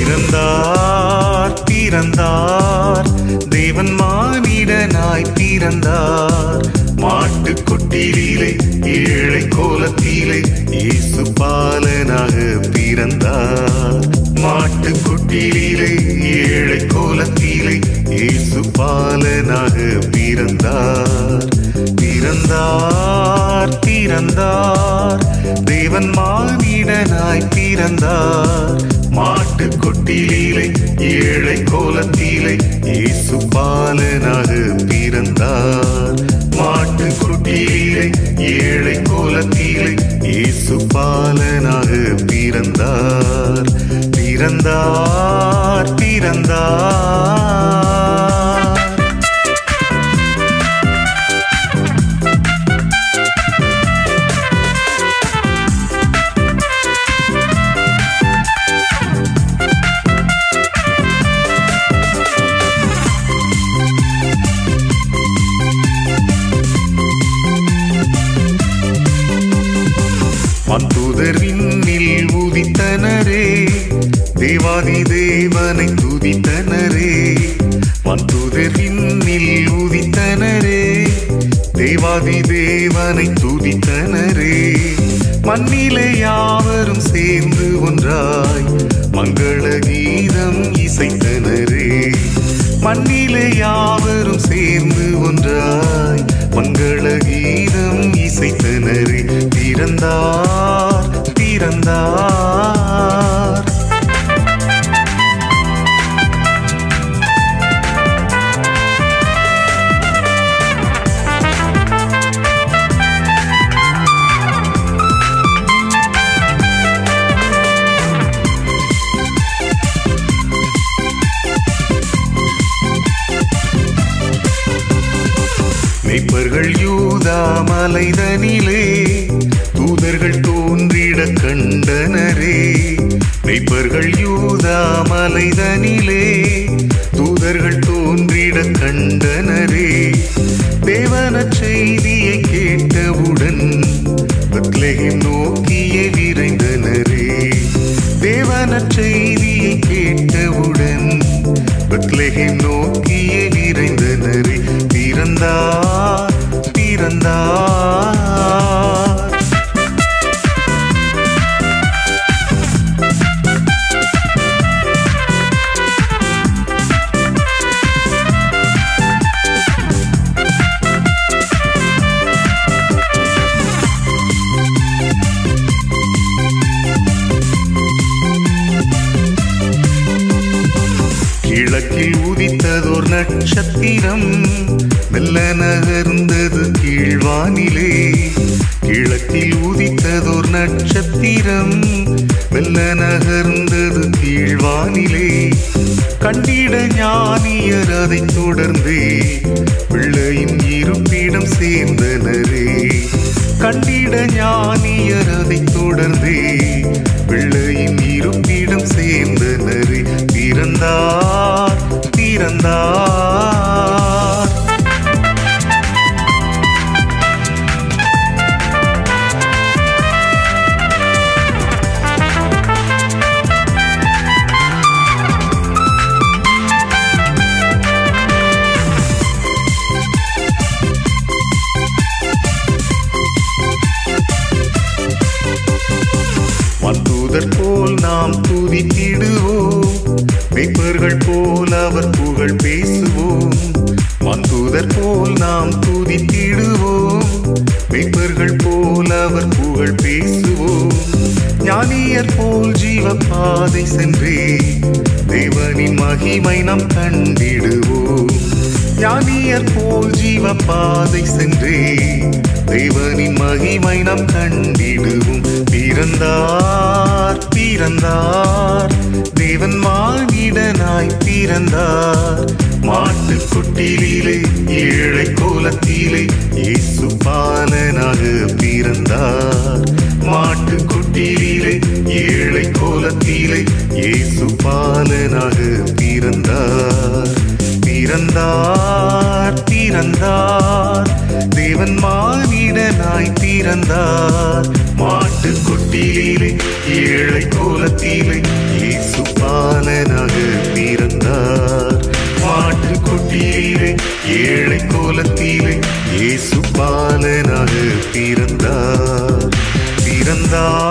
பிறந்தார் பிறந்தார் தேவன் மானிடனாய் பிறந்தார் மாட்டுக் கொட்டிலே ஏழை கோலத்திலே இயேசு பாலனாக பிறந்தார் மாட்டுக் கொட்டிலே ஏழை கோலத்திலே இயேசு பாலனாக பிறந்தார் பிறந்தார் பிறந்தார் தேவன் மானிடனாய் பிறந்தார் மாட்டுக் கொட்டிலே ஏழை கோலத்திலே இயேசு பாலனாக பிறந்தார் மாட்டுக் கொட்டிலே ஏழை கோலத்திலே இயேசு பாலனாக பிறந்தார் பிறந்தார் பிறந்தார் மந்தூதர் விண்ணில் உதித்தனரே தேவாதி தேவனை துதித்தனரே மந்தூதர் விண்ணில் உதித்தனரே தேவாதி தேவனை துதித்தனரே மண்ணிலே யாவரும் சேர்ந்து ஒன்றாய் மங்கள கீதம் இசைத்தனரே மண்ணிலே யாவரும் சேர்ந்து ஒன்றாய் மங்கள கீதம் இசைத்தனரே பிறந்தார் பிறந்தார் மெய்ப்பர்கள் யூதா மலைதனிலே தூதர்கள் தோன்றிட கண்டனரே மெய்ப்பர்கள் யூதா மலைதனிலே தூதர்கள் தோன்றிட கண்டனரே தேவன செய்தியை கேட்டவுடன் பத்லகேம் நோக்கியே விரைந்தனரே தேவன செய்தியை கேட்டவுடன் பத்லகேம் நோக்கியே விரைந்தனரே பிறந்தார் பிறந்தார் கிழக்கில் உதித்ததோர் நட்சத்திரம் மெல்ல நகர்ந்தது கீழ்வானிலே கிழக்கில் உதித்ததோர் நட்சத்திரம் மெல்ல நகர்ந்தது கீழ்வானிலே கண்டிட ஞானியர் அதைத் தொடர்ந்தே பிள்ளையின் இருப்பிடம் சேர்ந்தனரே கண்டிட ஞானியர் அதைத் தொடர்ந்தே பிள்ளையின் இருப்பிடம் சேர்ந்தனரே பிறந்தார் பிறந்தார் மத்தூதர் போல் நாம் துதித்திடுவோம் மெய்ப்பர்கள் போல் அவர் புகழ் பேசுவோம் மந்தூதர் போல் நாம் துதித்திடுவோம் மெய்ப்பர்கள் போல் அவர் புகழ் பேசுவோம் ஞானியர் போல் ஜீவ பாதை சென்றே தேவனின் மகிமை நாம் கண்டிடுவோம் ஞானியர் போல் ஜீவ பாதை சென்றே தேவனின் மகிமை நாம் கண்டிடுவோம் பிறந்தார் பிறந்தார் தேவன் மானிடனாய் பிறந்தார் மாட்டுக் கொட்டிலே ஏழை கோலத்திலே இயேசு பாலனாக பிறந்தார் மாட்டுக் கொட்டிலே ஏழை கோலத்திலே இயேசு பாலனாக பிறந்தார் பிறந்தார் பிறந்தார் தேவன் மானிடனாய் பிறந்தார் மாட்டு மாட்டுக்கொட்டிலே ஏழை கோலத்திலே இயேசு பாலனாக பிறந்தார் மாட்டுக்கொட்டிலே ஏழை கோலத்திலே இயேசு பாலனாக பிறந்தார் பிறந்தார்